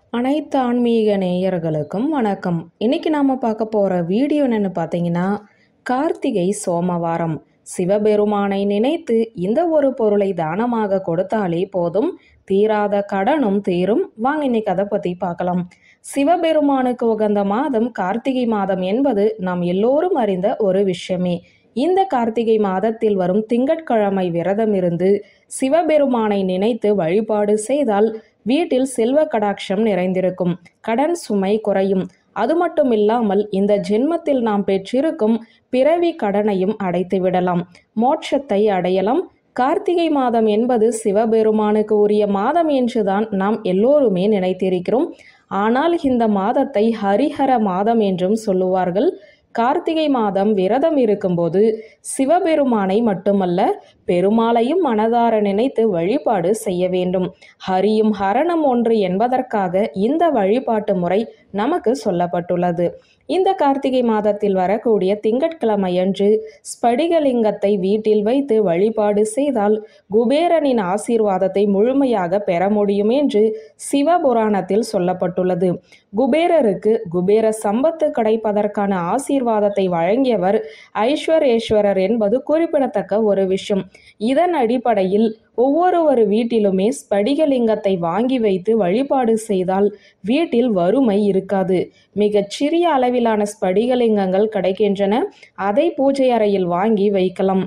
அனைத்து ஆன்மீக நேயர்களுக்கும் வணக்கம் இன்னைக்கு நாம பார்க்க போற வீடியோ என்னன்னு பார்த்தீங்கன்னா கார்த்திகை சோமவாரம் சிவபெருமானை நினைத்து இந்த ஒரு பொருளை தானமாக கொடுத்தாலே போதும் தீராத கடனும் தீரும் வாங்க இன்னைக்கு அதை பத்தி பார்க்கலாம் சிவபெருமானுக்கு உகந்த மாதம் கார்த்திகை மாதம் என்பது நாம் எல்லோரும் அறிந்த ஒரு விஷயமே இந்த கார்த்திகை மாதத்தில் வரும் திங்கட்கிழமை விரதம் இருந்து சிவபெருமானை நினைத்து வழிபாடு செய்தால் வீட்டில் செல்வ கடாட்சம் நிறைந்திருக்கும் கடன் சுமை குறையும் அது மட்டும் இல்லாமல் இந்த ஜென்மத்தில் நாம் பெற்றிருக்கும் பிறவி கடனையும் அடைத்து விடலாம் மோட்சத்தை அடையலாம் கார்த்திகை மாதம் என்பது சிவபெருமானுக்கு உரிய மாதம் என்றுதான் நாம் எல்லோருமே நினைத்திருக்கிறோம் ஆனால் இந்த மாதத்தை ஹரிஹர மாதம் என்றும் சொல்லுவார்கள் கார்த்திகை மாதம் விரதம் இருக்கும்போது சிவபெருமானை மட்டுமல்ல பெருமாளையும் மனதார நினைத்து வழிபாடு செய்ய வேண்டும் ஹரியும் ஹரணம் ஒன்று என்பதற்காக இந்த வழிபாட்டு முறை நமக்கு சொல்லப்பட்டுள்ளது இந்த கார்த்திகை மாதத்தில் வரக்கூடிய திங்கட்கிழமையன்று ஸ்படிகலிங்கத்தை வீட்டில் வைத்து வழிபாடு செய்தால் குபேரனின் ஆசீர்வாதத்தை முழுமையாக பெற முடியும் என்று சிவபுராணத்தில் சொல்லப்பட்டுள்ளது குபேரருக்கு குபேர சம்பத்து கிடைப்பதற்கான ஆசீர்வாதத்தை வழங்கியவர் ஐஸ்வரேஸ்வரர் என்பது குறிப்பிடத்தக்க ஒரு விஷயம் இதன் அடிப்படையில் ஒவ்வொருவர் வீட்டிலுமே ஸ்படிகலிங்கத்தை வாங்கி வைத்து வழிபாடு செய்தால் வீட்டில் வறுமை இருக்காது மிகச் சிறிய அளவிலான ஸ்படிகலிங்கங்கள் கிடைக்கின்றன அதை பூஜை அறையில் வாங்கி வைக்கலாம்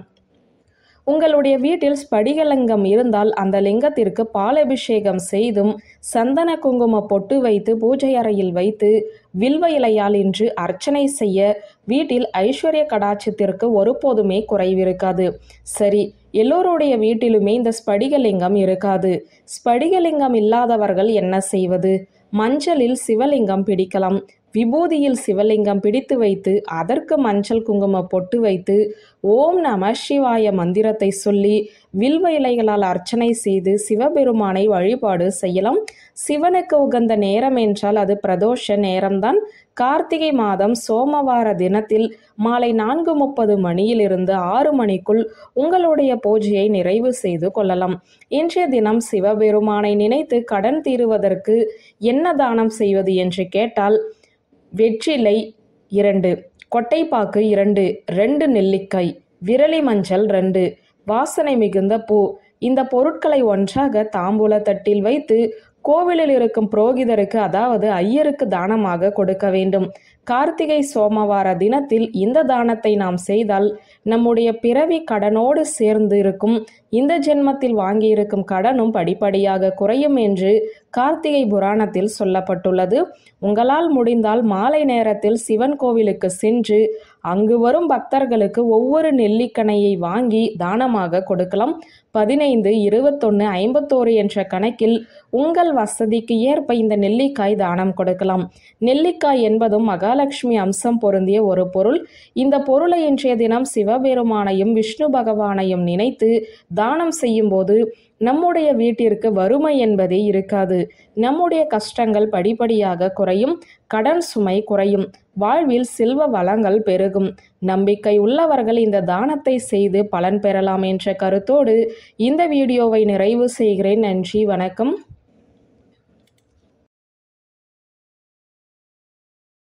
உங்களுடைய வீட்டில் ஸ்படிகலிங்கம் இருந்தால் அந்த லிங்கத்திற்கு பாலபிஷேகம் செய்தும் சந்தன குங்கும பொட்டு வைத்து பூஜை அறையில் வைத்து வில்வ இலையால் இன்று அர்ச்சனை செய்ய வீட்டில் ஐஸ்வர்ய கடாட்சத்திற்கு ஒருபோதுமே குறைவிருக்காது சரி எல்லோருடைய வீட்டிலுமே இந்த ஸ்படிகலிங்கம் இருக்காது ஸ்படிகலிங்கம் இல்லாதவர்கள் என்ன செய்வது மஞ்சளில் சிவலிங்கம் பிடிக்கலாம் விபூதியில் சிவலிங்கம் பிடித்து வைத்து அதற்கு மஞ்சள் குங்கும பொட்டு வைத்து ஓம் நம சிவாய மந்திரத்தை சொல்லி வில்வ இலைகளால் அர்ச்சனை செய்து சிவபெருமானை வழிபாடு செய்யலாம் சிவனுக்கு உகந்த நேரம் என்றால் அது பிரதோஷ நேரம்தான் கார்த்திகை மாதம் சோமவார தினத்தில் மாலை நான்கு முப்பது மணியிலிருந்து ஆறு மணிக்குள் உங்களுடைய பூஜையை நிறைவு செய்து கொள்ளலாம் இன்றைய தினம் சிவபெருமானை நினைத்து கடன் தீருவதற்கு என்ன தானம் செய்வது என்று கேட்டால் வெற்றிலை இரண்டு கொட்டைப்பாக்கு இரண்டு ரெண்டு நெல்லிக்காய் விரலி மஞ்சள் ரெண்டு வாசனை மிகுந்த பூ இந்த பொருட்களை ஒன்றாக தாம்பூல தட்டில் வைத்து கோவிலில் இருக்கும் புரோகிதருக்கு அதாவது ஐயருக்கு தானமாக கொடுக்க வேண்டும் கார்த்திகை சோமவார தினத்தில் இந்த தானத்தை நாம் செய்தால் நம்முடைய பிறவி கடனோடு சேர்ந்து இருக்கும் இந்த ஜென்மத்தில் வாங்கியிருக்கும் கடனும் படிப்படியாக குறையும் என்று கார்த்திகை புராணத்தில் சொல்லப்பட்டுள்ளது உங்களால் முடிந்தால் மாலை நேரத்தில் சிவன் கோவிலுக்கு சென்று அங்கு வரும் பக்தர்களுக்கு ஒவ்வொரு நெல்லிக்கனையை வாங்கி தானமாக கொடுக்கலாம் பதினைந்து இருபத்தொன்று ஐம்பத்தோரு என்ற கணக்கில் உங்கள் வசதிக்கு ஏற்ப இந்த நெல்லிக்காய் தானம் கொடுக்கலாம் நெல்லிக்காய் என்பதும் மகாலட்சுமி அம்சம் பொருந்திய ஒரு பொருள் இந்த பொருளை இன்றைய தினம் சிவபெருமானையும் விஷ்ணு பகவானையும் நினைத்து தானம் செய்யும்போது நம்முடைய வீட்டிற்கு வறுமை என்பதே இருக்காது நம்முடைய கஷ்டங்கள் படிப்படியாக குறையும் கடன் சுமை குறையும் வாழ்வில் செல்வ வளங்கள் பெருகும் நம்பிக்கை உள்ளவர்கள் இந்த தானத்தை செய்து பலன் பெறலாம் என்ற கருத்தோடு இந்த வீடியோவை நிறைவு செய்கிறேன் நன்றி வணக்கம்